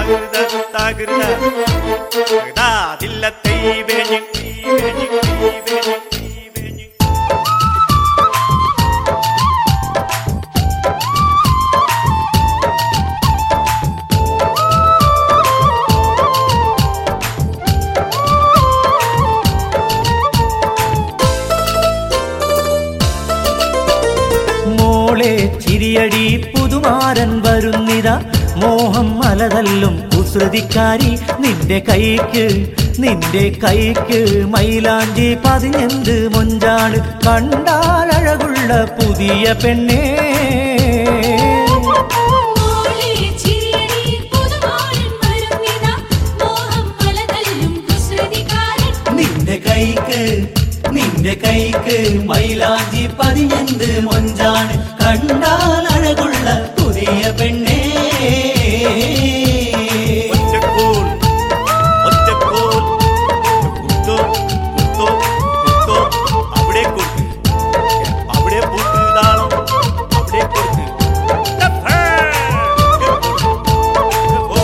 തകൃത തകൃത തകൃതാതില്ല തെയ്വേഞ്ഞ് തെയ്വേഞ്ഞ് തെയ്വേഞ്ഞ് തെയ്വേഞ്ഞ് മോളെ ചിരിയടി പുതുമാരൻ വരുന്നിത മോഹം മലതല്ലും കുസൃതിക്കാരി നിന്റെ കൈക്ക് നിന്റെ കൈക്ക് മൈലാഞ്ചി പതിഞ്ഞെന്ത് മൊഞ്ചാണ് കണ്ടാലഴകുള്ള പുതിയ പെണ്ണേ മോളെ ചിരിയടി പുതുമാരൻ വരുന്നിതാ മോഹം പലതല്ലും കുസൃതികാരൻ നിന്റെ കൈക്ക് നിന്റെ കൈക്ക് മൈലാഞ്ചി പതിഞ്ഞെന്ത് മൊഞ്ചാണ് കണ്ടാലഴകുള്ള പുതിയ പെണ്ണേ ഒറ്റക്കോൽ ഒറ്റക്കോൽ കുത്തോ കുത്തോ കുത്തോ അവിടെ കൊടുക്ക് അവിടെ പൂത്ത് താളം അവിടെ കൊടുക്ക് ടഫേ. ഓ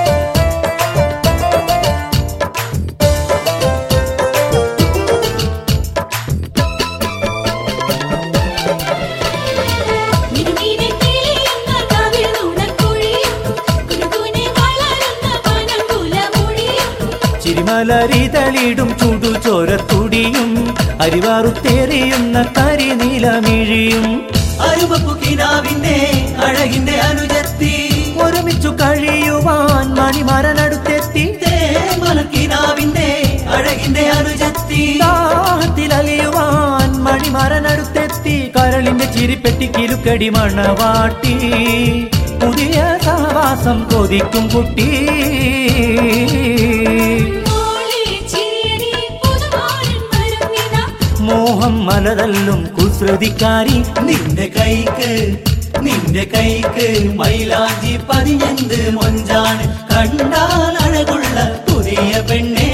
മിനുമിനെ കിളിയുന്ന കവിളുണക്കുഴിയും കുനുകുനെ വളരുന്ന വനംകുലമുടിയും ചിരിമലരിതളിടും ചുടുചോരത്തുടിയും അരിവാറുത്തേറിയുന്ന കരിനീലമിഴിയും അരുമപ്പുകിനാവിന്റെ അഴകിന്റെ അനുജത്തി ഒരുമിച്ചു കഴിയുവാൻ മണിമരനടുത്തെത്തി തേമലക്കിനാവിന്റെ അഴകിന്റെ അനുജത്തി ദാഹത്തിലലിയുവാൻ മണിമരനടുത്തെത്തി കരളിന്റെ ചിരിപ്പെട്ടി കിലുക്കടി മണവാട്ടി പുതിയ സഹവാസം കൊതിക്കും കുട്ടി മോളെ ചിരിയടി പുതുമാരൻ വരുന്നിതാ മോഹം മലതല്ലും കുസൃതിക്കാരി നിന്റെ കൈക്ക് നിന്റെ കൈക്ക് മൈലാഞ്ചി പതിഞ്ഞെന്ത് മൊഞ്ചാണ് കണ്ടാൽ അഴകുള്ള പുതിയ പെണ്ണേ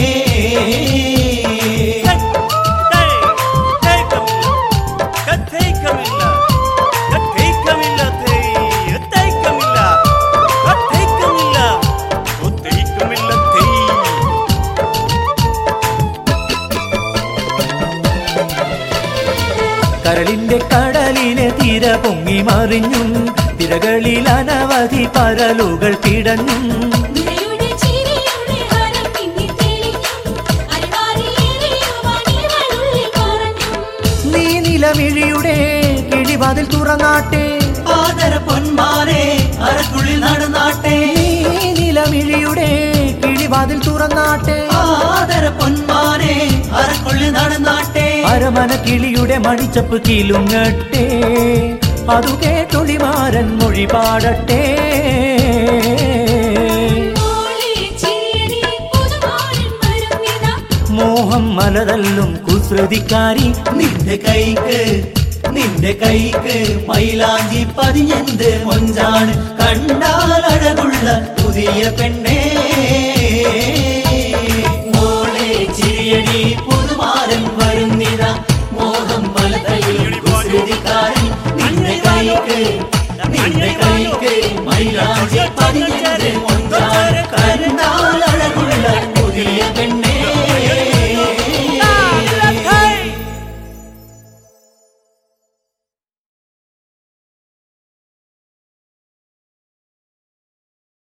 കരളിന്റെ കടലിലെ തിര പൊങ്ങി മറിഞ്ഞും തിരകളിൽ അനവധി പരലുകൾ പിടഞ്ഞും നിറയുടെ ചിരിയുടെ ഹരം മിന്നിത്തെളിഞ്ഞും അരിവാരിലേറിയുവാൻ ഇവളുള്ളിൽ പറഞ്ഞു നീ നിലമിഴിയുടെ കിളിവാതിൽ തുറന്നാട്ടെ ആദര പൊന്മാരെ അരക്കുള്ളിൽ നടന്നാട്ടെ നീ നിലമിഴിയുടെ കിളിവാതിൽ തുറന്നാട്ടെ ആദര പൊന്മാരെ അരക്കുള്ളിൽ നടന്നാട്ടെ അരമന കിളിയുടെ മണിച്ചപ്പ് കിലുങ്ങട്ടെ അതു കേട്ടൊളിമാരൻ മൊഴി പാടട്ടെ മോളെ ചിരിയടി പുതുമാരൻ വരുന്നിതാ മോഹം മലതല്ലും കുസൃതിക്കാരി നിന്റെ കൈക്ക് നിന്റെ കൈക്ക് മൈലാഞ്ചി പതിഞ്ഞെന്ത് മൊഞ്ചാണ് കണ്ടാൽ അഴകുള്ള പുതിയ പെണ്ണേ മോളെ ചിരിയടി പുതുമാരൻ വരുന്നിത മോഹം പലതയും കുസൃതിക്കാരൻ നിന്റെ കൈക്ക് നിന്റെ കൈക്ക് മൈലാഞ്ചി പതിഞ്ഞെന്ത്